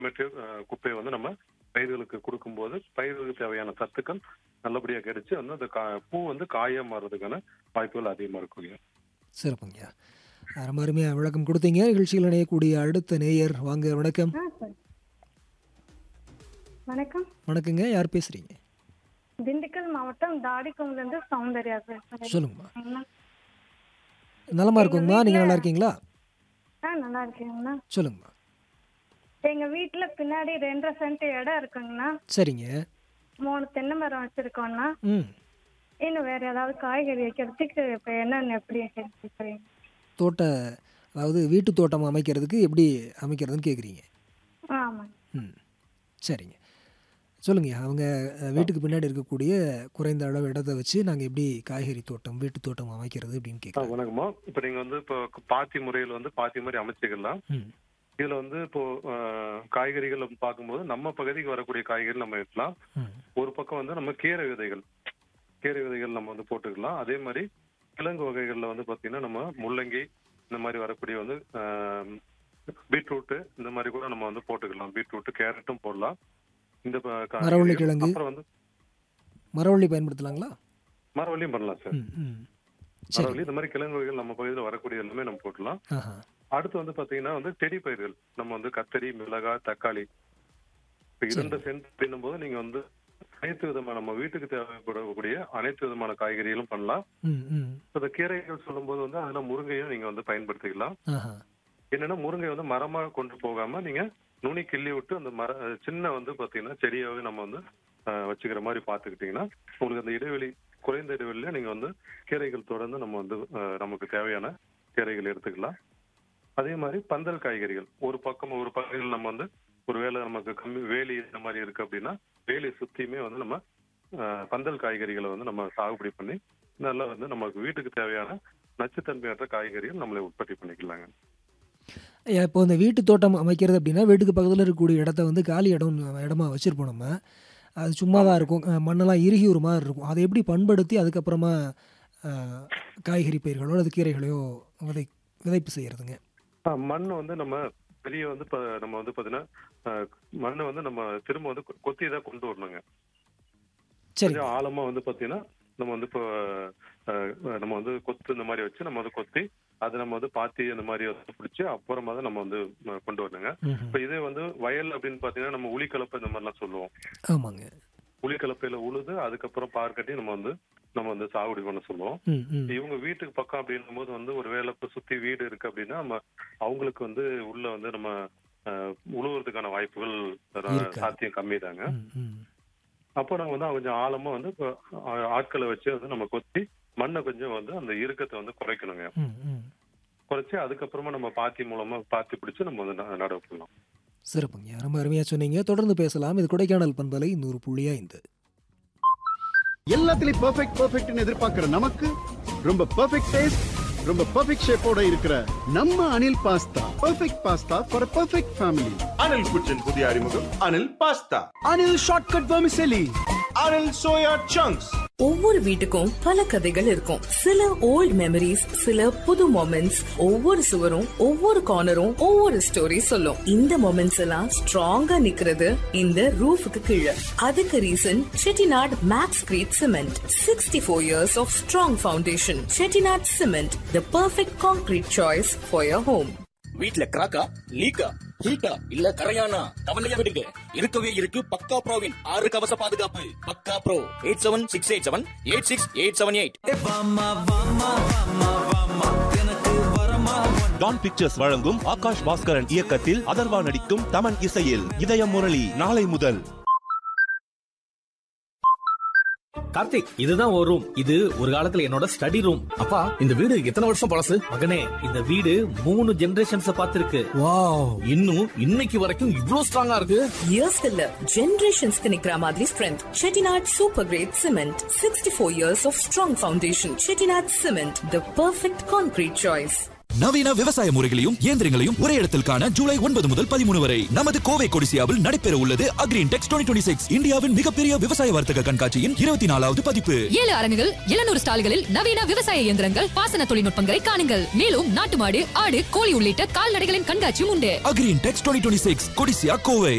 Material அஹ், குப்பையை வந்து நம்ம பயிர்களுக்கு கொடுக்கும்போது பயிர்களுக்கு தேவையான சத்துக்கள் நல்லபடியா கிடைச்சு வந்து அந்த கா- பூ வந்து காயா மாறுறதுக்கான வாய்ப்புகள் அதிகமா இருக்குங்க சிறப்புங்கய்யா அஹ் ரொம்ப அருமையாக விளக்கம் கொடுத்தீங்க நிகழ்ச்சியில் இணையக்கூடிய அடுத்த நேயர் வாங்க வணக்கம் ஆ சார் வணக்கம் வணக்கங்க யார் பேசுறீங்க திண்டுக்கல் மாவட்டம் தாடிக்கும்லேருந்து சௌந்தர்யா பேசுகிறேன் சொல்லுங்கம்மா நலமா இருக்குங்கம்மா நீங்கள் நல்லா இருக்கீங்களா ஆ நல்லா இருக்கேங்கண்ணா சொல்லுங்கம்மா எங்கள் வீட்டில் பின்னாடி ரெண்டரை சென்ட் இடம் இருக்குங்கண்ணா சரிங்க மூணு தென்னை மரம் வச்சுருக்கோண்ணா ம் இன்னும் வேறு ஏதாவது காய்கறி வைக்கிறதுக்கு இப்போ என்னென்ன எப்படி கேட்குறீங்க தோட்ட அதாவது வீட்டு தோட்டம் அமைக்கிறதுக்கு எப்படி அமைக்கிறதுன்னு கேட்குறீங்க ஆமாங்க ம் சரிங்க சொல்லுங்க அவங்க அஹ், வீட்டுக்கு பின்னாடி இருக்கக்கூடிய குறைந்த அளவு இடத்தை வச்சு நாங்கள் எப்படி காய்கறி தோட்டம் வீட்டு தோட்டம் அமைக்கிறது அப்படின்னு ஆ, கேட்குறோம் வணக்கம்மா இப்ப நீங்க வந்து இப்போ பாத்தி முறையில் வந்து பாத்தி மாதிரி அமைச்சுக்கலாம் ம் இதுல வந்து இப்போ அஹ், காய்கறிகள் பார்க்கும்போது நம்ம பகுதிக்கு வரக்கூடிய காய்கறி நம்ம வைக்கலாம் ம் ஒரு பக்கம் வந்து நம்ம கீரை விதைகள் கீரை விதைகள் நம்ம வந்து போட்டுக்கலாம் அதே மாதிரி கிழங்கு வகைகள்ல வந்து பாத்தீங்கன்னா நம்ம முள்ளங்கி இந்த மாதிரி வரக்கூடிய வந்து ஆம், பீட்ரூட் இந்த மாதிரி கூட நம்ம வந்து போட்டுக்கலாம் பீட்ரூட் கேரட்டும் போடலாம் இந்த ப- காய்கறிகள். மரவள்ளி கிழங்கு. அப்புறம் வந்து மரவள்ளி பயன்படுத்தலாங்களா மரவள்ளியும் பண்ணலாம் சார் ம் ம் சரி மரவள்ளி இந்த மாதிரி கிழங்கு வகைகள் நம்ம பகுதியில் வரக்கூடிய எல்லாமே நம்ம போட்டலாம் ஆஹா அடுத்து வந்து பாத்தீங்கன்னா வந்து செடி பயிர்கள் நம்ம வந்து கத்தரி மிளகாய் தக்காளி இப்ப இரண்டு சென்ட் அப்படின்னும் போது நீங்க வந்து அனைத்து விதமான நம்ம வீட்டுக்கு தேவைப்படக்கூடிய அனைத்து விதமான காய்கறிகளும் பண்ணலாம் ம் ம் இப்ப இந்த கீரைகள் சொல்லும்போது வந்து அதுல முருங்கையும் நீங்க வந்து பயன்படுத்திக்கலாம் ஆஹா என்னன்னா முருங்கை வந்து மரமா கொண்டு போகாம நீங்க நுனி கிள்ளி விட்டு அந்த மர சின்ன வந்து பாத்தீங்கன்னா செடியாவே நம்ம வந்து அஹ், வச்சுக்கிற மாதிரி பாத்துக்கிட்டீங்கன்னா உங்களுக்கு அந்த இடைவெளி குறைந்த இடைவெளியில நீங்க வந்து கீரைகள் தொடர்ந்து நம்ம வந்து அஹ், நமக்கு தேவையான கீரைகள் எடுத்துக்கலாம் அதே மாதிரி பந்தல் காய்கறிகள் ஒரு பக்கம் ஒரு பகுதியில் நம்ம வந்து ஒருவேளை நமக்கு கம்மி வேலி இந்த மாதிரி இருக்கு அப்படின்னா வேலி சுத்தியுமே வந்து நம்ம அஹ், பந்தல் காய்கறிகளை வந்து நம்ம சாகுபடி பண்ணி நல்லா வந்து நமக்கு வீட்டுக்கு தேவையான நச்சுத்தன்மையற்ற காய்கறிகள் நம்மளை உற்பத்தி பண்ணிக்கலாங்க ஐயா, இப்போ இந்த வீட்டு தோட்டம் அமைக்கிறது அப்படின்னா வீட்டுக்கு பக்கத்தில் இருக்கக்கூடிய இடத்த வந்து காலி இடம் இடமா வச்சுருப்போம் நம்ம அது சும்மா தான் இருக்கும் அஹ் மண்ணெல்லாம் இறுகி ஒரு மாதிரி இருக்கும் அதை எப்படி பண்படுத்தி அதுக்கப்புறமா அஹ், காய்கறி பயிர்களோ அல்லது கீரைகளையோ விதை விதைப்பு செய்யறதுங்க ஆ, மண் வந்து நம்ம பெரிய வந்து இப்ப நம்ம வந்து பாத்தீங்கன்னா ஆ, மண்ணை வந்து நம்ம திரும்ப வந்து கொ- கொத்தி தான் கொண்டு வரணுங்க சரி கொஞ்சம் ஆழமா வந்து பாத்தீங்கன்னா நம்ம வந்து இப்போ ஆ, நம்ம வந்து கொத்து இந்த மாதிரி வச்சு நம்ம வந்து கொத்தி அது நம்ம வந்து பாத்தி அந்த மாதிரி வந்து பிடிச்சி அப்புறமா தான் நம்ம வந்து ம, கொண்டு வரணுங்க ம்ஹும். இப்ப இதே வந்து வயல் அப்படின்னு பாத்தீங்கன்னா நம்ம உளிக்கலப்பை இந்த மாதிரிலாம் சொல்லுவோம் ஆமாங்க உளிக்கலப்பையில உழுது அதுக்கப்புறம் பார் கட்டி நம்ம வந்து நம்ம வந்து சாகுபடி பண்ண சொல்லுவோம் ம் ம் இவங்க வீட்டுக்கு பக்கம் அப்படின்னும் போது வந்து ஒரு வேலை இப்ப சுத்தி வீடு இருக்கு அப்படின்னா நம்ம அவங்களுக்கு வந்து உள்ள வந்து நம்ம அஹ், உழுவுறதுக்கான வாய்ப்புகள் இருக்காது. சாத்தியம் கம்மி தாங்க ம் ம் அப்போ நம்ம வந்து கொஞ்சம் ஆழமா வந்து இப்போ ஆ- ஆட்களை வச்சு வந்து நம்ம கொத்தி மண்ணை கொஞ்சம் வந்து அந்த இறுக்கத்தை வந்து குறைக்கணுங்க ம் ம் குறைச்சு அதுக்கப்புறமா நம்ம பாத்தி மூலமா பாத்தி பிடிச்சு நம்ம வந்து ந- நடவு பண்ணலாம் சிறப்புங்க ரொம்ப அருமையாக சொன்னீங்க தொடர்ந்து பேசலாம் இது கொடைக்கானல் பண்பலை நூறு புள்ளி ஐந்து எல்லாத்துலயும் பெர்ஃபெக்ட் பெர்ஃபெக்ட்னு எதிர்பார்க்கிற நமக்கு ரொம்ப பெர்ஃபெக்ட் டேஸ்ட் ரொம்ப பெர்ஃபெக்ட் ஷேப்போட இருக்கிற நம்ம Anil pasta perfect pasta for perfect family Anil kitchen புதிய அறிமுகம் Anil pasta Anil shortcut vermicelli Anil soya chunks ஒவ்வொரு வீட்டுக்கும் பல கதைகள் இருக்கும் சில ஓல்ட் மெமரிஸ் சில புது மொமெண்ட்ஸ் ஒவ்வொரு சுவரும் ஒவ்வொரு கார்னரும் ஒவ்வொரு ஸ்டோரி சொல்லும் இந்த மொமெண்ட்ஸ் எல்லாம் ஸ்ட்ராங்கா நிக்கிறது இந்த ரூஃபுக்கு கீழே அதுக்கு reason Chettinad max crete cement sixty four years of strong foundation Chettinad cement the perfect concrete choice for your home வீட்ல கிராக்கா லீக்கா ஹீட்டா இல்ல கரையானா கவலையா விடுங்க இருக்கவே இருக்கு பக்கா ப்ரோவின் ஆறு கவச பாதுகாப்பு பக்கா pro eight seven six eight seven eight six eight seven eight Don pictures வழங்கும் ஆகாஷ் பாஸ்கரன் இயக்கத்தில் அதர்வா நடிக்கும் தமன் இசையில் இதயம் முரளி நாளை முதல் கார்த்திக் இதுதான் ஒரு ரூம் இது ஒரு காலத்துல என்னோட ஸ்டடி ரூம் அப்பா இந்த வீடு எத்தனை வருஷம் பழசு மகனே இந்த வீடு மூணு ஜெனரேஷன்ஸ் பார்த்திருக்கு வாவ் இன்னும் இன்னைக்கு வரைக்கும் இவ்ளோ ஸ்ட்ராங்கா இருக்கு இயர்ஸ் இல்ல ஜெனரேஷன்ஸ்க்கு நிக்கிற மாதிரி strength Chettinad super great cement sixty four years of strong foundation Chettinad cement the perfect concrete choice நவீன விவசாய முறைகளையும் இயந்திரங்களையும் ஒரே இடத்தில் காண ஜூலை ஒன்பது முதல் பதிமூணு வரை நமது கோவை கொடிசியாவில் நடைபெற உள்ளது அக்ரீன் டெக்ஸ் டுவெண்ட்டி சிக்ஸ் இந்தியாவின் மிகப்பெரிய விவசாய வர்த்தக கண்காட்சியின் இருபத்தி நாலாவது பதிப்பு ஏழு அரங்குகள் எழுநூறு ஸ்டால்களில் நவீன விவசாய இயந்திரங்கள் பாசன தொழில்நுட்பங்களை காணுங்கள் மேலும் நாட்டு மாடு ஆடு கோழி உள்ளிட்ட கால்நடைகளின் கண்காட்சியும் உண்டு Agri Intex twenty six Codissia Kovai